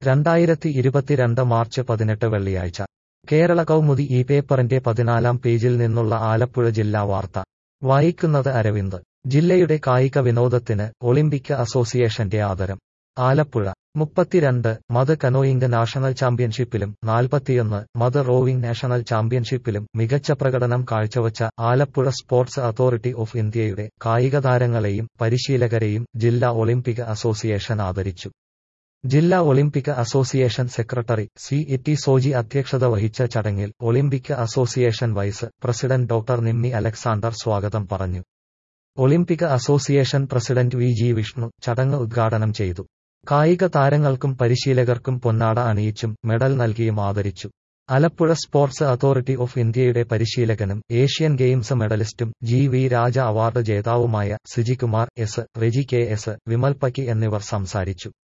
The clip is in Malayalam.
രണ്ടായിരത്തി ഇരുപത്തിരണ്ട് മാർച്ച് പതിനെട്ട് വെള്ളിയാഴ്ച കേരള കൗമുദി ഈ പേപ്പറിന്റെ പതിനാലാം പേജിൽ നിന്നുള്ള ആലപ്പുഴ ജില്ലാ വാർത്ത വായിക്കുന്നത് അരവിന്ദ് ജില്ലയുടെ കായിക വിനോദത്തിന് ഒളിമ്പിക് അസോസിയേഷന്റെ ആദരം ആലപ്പുഴ മുപ്പത്തിരണ്ട് മത് കനോയിംഗ് നാഷണൽ ചാമ്പ്യൻഷിപ്പിലും നാൽപ്പത്തിയൊന്ന് മത് റോവിംഗ് നാഷണൽ ചാമ്പ്യൻഷിപ്പിലും മികച്ച പ്രകടനം കാഴ്ചവച്ച ആലപ്പുഴ സ്പോർട്സ് അതോറിറ്റി ഓഫ് ഇന്ത്യയുടെ കായിക താരങ്ങളെയും പരിശീലകരെയും ജില്ലാ ഒളിമ്പിക് അസോസിയേഷൻ ആദരിച്ചു ജില്ലാ Olympic association secretary C E T Soji അധ്യക്ഷത വഹിച്ച ചടങ്ങിൽ Olympic association vice president doctor Nimmi Alexander സ്വാഗതം പറഞ്ഞു Olympic association president V G Vishnu ചടങ്ങ് ഉദ്ഘാടനം ചെയ്തു കായിക താരങ്ങൾക്കും പരിശീലകർക്കും പൊന്നാട അണിയിച്ചും മെഡൽ നൽകിയും ആദരിച്ചു ആലപ്പുഴ സ്പോർട്സ് അതോറിറ്റി ഓഫ് ഇന്ത്യയുടെ പരിശീലകനും ഏഷ്യൻ ഗെയിംസ് മെഡലിസ്റ്റും ജി വി രാജ അവാർഡ് ജേതാവുമായ Sijikumar S Reji K S Vimal Pakki എന്നിവർ സംസാരിച്ചു